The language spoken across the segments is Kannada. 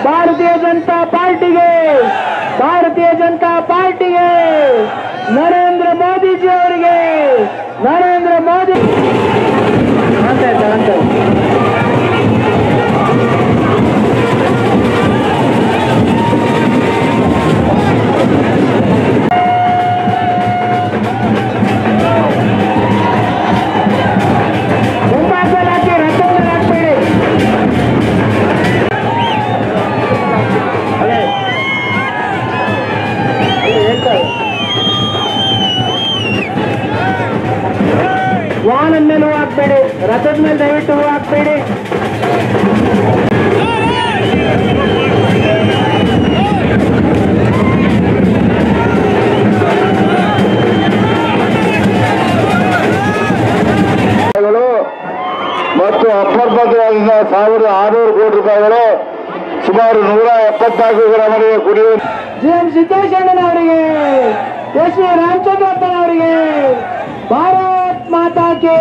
ಭಾರತೀಯ ಜನತಾ ಪಾರ್ಟಿಗೆ ಭಾರತೀಯ ಜನತಾ ಪಾರ್ಟಿಗೆ ನರೇಂದ್ರ ಮೋದಿಜಿ ಅವರಿಗೆ ನರೇಂದ್ರ ಮೋದಿ ಅಂತ ಆಯ್ತಾ, ಅಂತ ಆಯ್ತು. ಮುಂಭಾಗದಲ್ಲಿ ಹಾಕಿ ರಥದಲ್ಲಿ ಹಾಕ್ಬೇಡಿ ಅದೇ ಅಲ್ಲಿ ಹೇಳ್ತಾರೆ ವಾಹನದ ಮೇಲೆ ಹೂ ಹಾಕ್ಬೇಡಿ ರಥದ ಮೇಲೆ ದಯವಿಟ್ಟು ಹೂ ಹಾಕ್ಬೇಡಿ ರೂಪಾಯಿಗಳು ಮತ್ತು ಅಪ್ಪರ್ಭದ್ರದಿಂದ ಸಾವಿರದ ಆರುನೂರು ಕೋಟಿ ರೂಪಾಯಿಗಳು ಸುಮಾರು ನೂರ ಎಪ್ಪತ್ನಾಲ್ಕು ಗ್ರಾಮಗಳಿಗೆ ಕುಡಿಯುವ ಜಿ ಎಂ ಸಿದ್ದೇಶಣ್ಣನವರಿಗೆ ಎಸ್ ವಿ ರಾಮಚಂದ್ರಪ್ಪನವರಿಗೆ ಭಾರತ್ ಮಾತಾ ಕೆ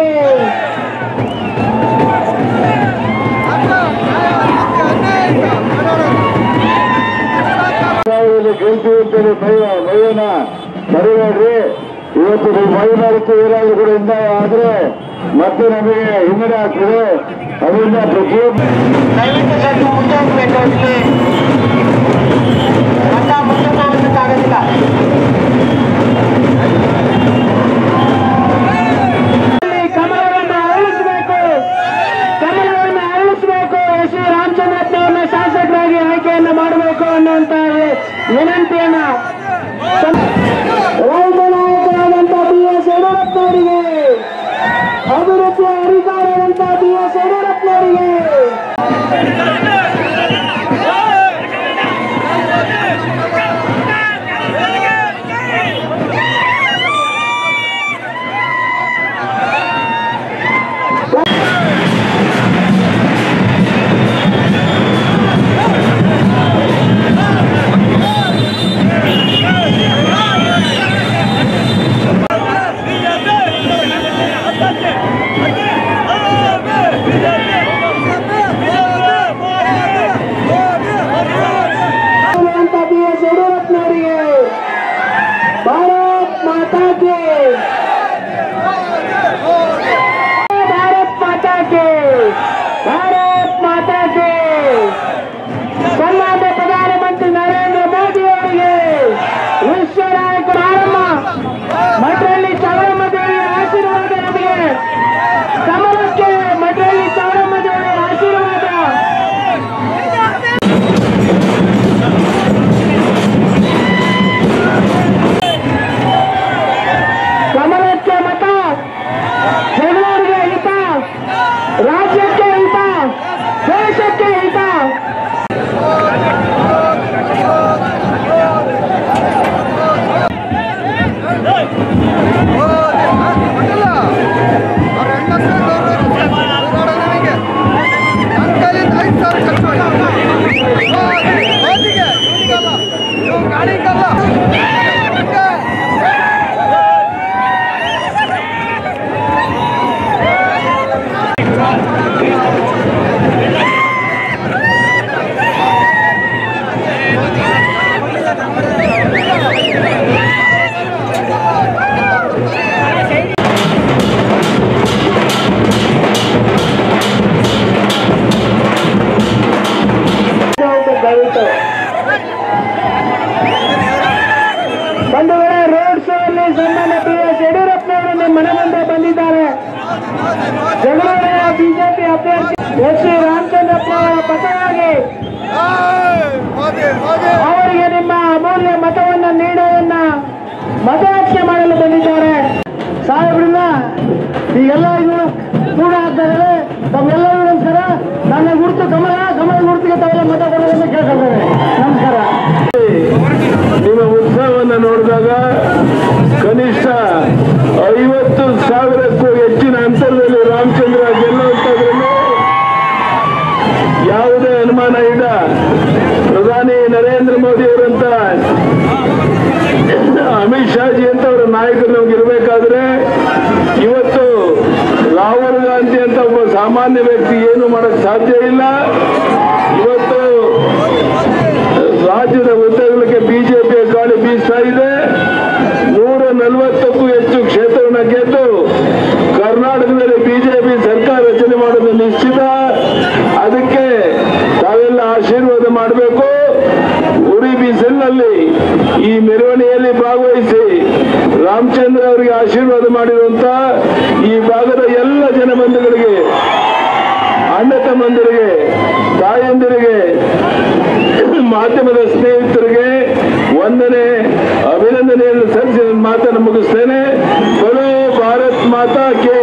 ಚುನಾವಣೆಯಲ್ಲಿ ಗೆಲ್ತೀವಿ ಅಂತೇಳಿ ಮೈ ಮೈಯನ್ನ ಮರಿಬೇಡ್ರಿ ಇವತ್ತು ನೀವು ಮೈ ಮಾಡುತ್ತೆ ಏನಾದ್ರು ಕೂಡ ಇಂದ ಆದ್ರೆ ಮತ್ತೆ ನಮಗೆ ಹಿನ್ನಡೆ ಆಗ್ತದೆ ಅದರಿಂದ ಪ್ರತಿಯೊಬ್ಬ ದಯವಿಟ್ಟು ಸ್ವಲ್ಪ ಮುಂದೆ ಹೋಗ್ಬೇಕು ಇಲ್ಲಿ ರಥ ಮುಂದೆ ಹೋಗೋದಕ್ಕಾಗೋದಿಲ್ಲ ಇಲ್ಲಿ ಕಮಲವನ್ನು ಅರಳಿಸಬೇಕು ಕಮಲವನ್ನು ಅರಳಿಸಬೇಕು ಎಸ್ ವಿ ರಾಮಚಂದ್ರಪ್ಪನವ್ರನ್ನ ಶಾಸಕರಾಗಿ ಆಯ್ಕೆಯನ್ನು ಮಾಡಬೇಕು ಅನ್ನುವಂತ ವಿನಂತಿಯನ್ನ ರೈತ ನಾಯಕರಾದಂತ ಬಿ ಎಸ್ ಯಡಿಯೂರಪ್ಪನವರಿಗೆ ಅಭಿವೃದ್ಧಿಯ ಅಧಿಕಾರದಂತ ಬಿ ಎಸ್ ಯಡಿಯೂರಪ್ಪನವರಿಗೆ ಅಂತ ಬಿ ಎಸ್ ಯಡಿಯೂರಪ್ಪನವರಿಗೆ ಭಾರತ್ ಮಾತಾ ಕೆ ಭಾರತ್ ಮಾತಾ ಕೆ ಭಾರತ್ ಮಾತಾ ಕೆ ಸನ್ಮಾನ್ಯ ಪ್ರಧಾನಮಂತ್ರಿ ನರೇಂದ್ರ ಮೋದಿ ಅವರಿಗೆ ವಿಶ್ವ ನಾಯಕ ಆರಂಭ ಮಠದಲ್ಲಿ ಚೌಡಮ್ಮ ದೇವಿಯ ಆಶೀರ್ವಾದ ನಮಗೆ ಕಮಲಕ್ಕೆ ಮಠದಲ್ಲಿ ಚೌಡಮ್ಮ ದೇವಿಯ ಆಶೀರ್ವಾದ ಕಮಲಕ್ಕೆ ಮತ ಜನರಿಗೆ ಹಿತ ರಾಜ್ಯಕ್ಕೆ ಹಿತ ದೇಶಕ್ಕೆ ಹಿತ ದಯವಿಟ್ಟು ಬಂಧುಗಳೇ ರೋಡ್ ಶೋ ಅಲ್ಲಿ ಸನ್ಮಾನ್ಯ ಬಿ ಎಸ್ ಯಡಿಯೂರಪ್ಪನವರು ನಿಮ್ಮ ಮನೆ ಮುಂದೆ ಬಂದಿದ್ದಾರೆ ಜಗಳೂರಿನ ಬಿಜೆಪಿ ಅಭ್ಯರ್ಥಿ ಎಸ್ ಶ್ರೀ ರಾಮಚಂದ್ರಪ್ಪನವರ ಪರವಾಗಿ ಅವರಿಗೆ ನಿಮ್ಮ ಅಮೂಲ್ಯ ಮತವನ್ನು ನೀಡುವುದನ್ನ ಮತಯಾಚನೆ ಮಾಡಲು ಬಂದಿದ್ದಾರೆ ಸಾಹೇಬ್ರನ್ನ ಈಗೆಲ್ಲ ಇವರು ಕೂಡ ಆಗ್ತಾರೆ ತಮ್ಮೆಲ್ಲರಿಗೂ ನಮಸ್ಕಾರ ನನ್ನ ಗುರುತು ಕಮಲ ಕಮಲ ಗುರುತಿಗೆ ತಾವೆಲ್ಲ ಮತ ಕೊಡೋದನ್ನು ಕೇಳ್ಕೊಳ್ತೇವೆ ನಮಸ್ಕಾರ ನಿಮ್ಮ ಉತ್ಸವವನ್ನು ನೋಡಿದಾಗ ಕನಿಷ್ಠ ಐವತ್ತು ಸಾವಿರಕ್ಕೂ ಹೆಚ್ಚಿನ ಅಂತರದಲ್ಲಿ ರಾಮಚಂದ್ರ ಗೆಲ್ಲುವಂತದ್ರಲ್ಲಿ ಯಾವುದೇ ಅನುಮಾನ ಇಲ್ಲ ಪ್ರಧಾನಿ ನರೇಂದ್ರ ಮೋದಿ ಅವರಂತ ಅಮಿತ್ ಶಾಜಿ ಅಂತ ಅವರ ನಾಯಕರು ನಮ್ಗೆ ಇರಬೇಕಾದ್ರೆ ಇವತ್ತು ರಾಹುಲ್ ಗಾಂಧಿ ಅಂತ ಒಬ್ಬ ಸಾಮಾನ್ಯ ವ್ಯಕ್ತಿ ಏನು ಮಾಡಕ್ ಸಾಧ್ಯ ಇಲ್ಲ ಇವತ್ತು ರಾಜ್ಯದ ಉದ್ದಗಲಕ್ಕೆ ಬಿಜೆಪಿಯ ಗಾಳಿ ಬೀಸ್ತಾ ಇದೆ ನೂರ ನಲವತ್ತಕ್ಕೂ ಹೆಚ್ಚು ಕ್ಷೇತ್ರವನ್ನು ಗೆದ್ದು ಕರ್ನಾಟಕದಲ್ಲಿ ಬಿಜೆಪಿ ಸರ್ಕಾರ ರಚನೆ ಮಾಡೋದು ನಿಶ್ಚಿತ ಅದಕ್ಕೆ ತಾವೆಲ್ಲ ಆಶೀರ್ವಾದ ಮಾಡಬೇಕು ಉರಿ ಬಿಸಿಲಿನಲ್ಲಿ ಈ ಮೆರವಣಿಗೆಯಲ್ಲಿ ಭಾಗವಹಿಸಿ ರಾಮಚಂದ್ರ ಅವರಿಗೆ ಆಶೀರ್ವಾದ ಮಾಡಿರುವಂತ ಈ ಭಾಗದ ಎಲ್ಲ ಜನಬಂಧುಗಳಿಗೆ ಅಣ್ಣ ತಮ್ಮಂದಿರಿಗೆ ತಾಯಂದಿರಿಗೆ ಮಾಧ್ಯಮದ ಸ್ನೇಹಿತರಿಗೆ ವಂದನೆ ಅಭಿನಂದನೆಯನ್ನು ಸಲ್ಲಿಸಿ ನನ್ನ ಮಾತನ್ನು ಮುಗಿಸ್ತೇನೆ ಬಲು ಭಾರತ್ ಮಾತಾ ಕೆ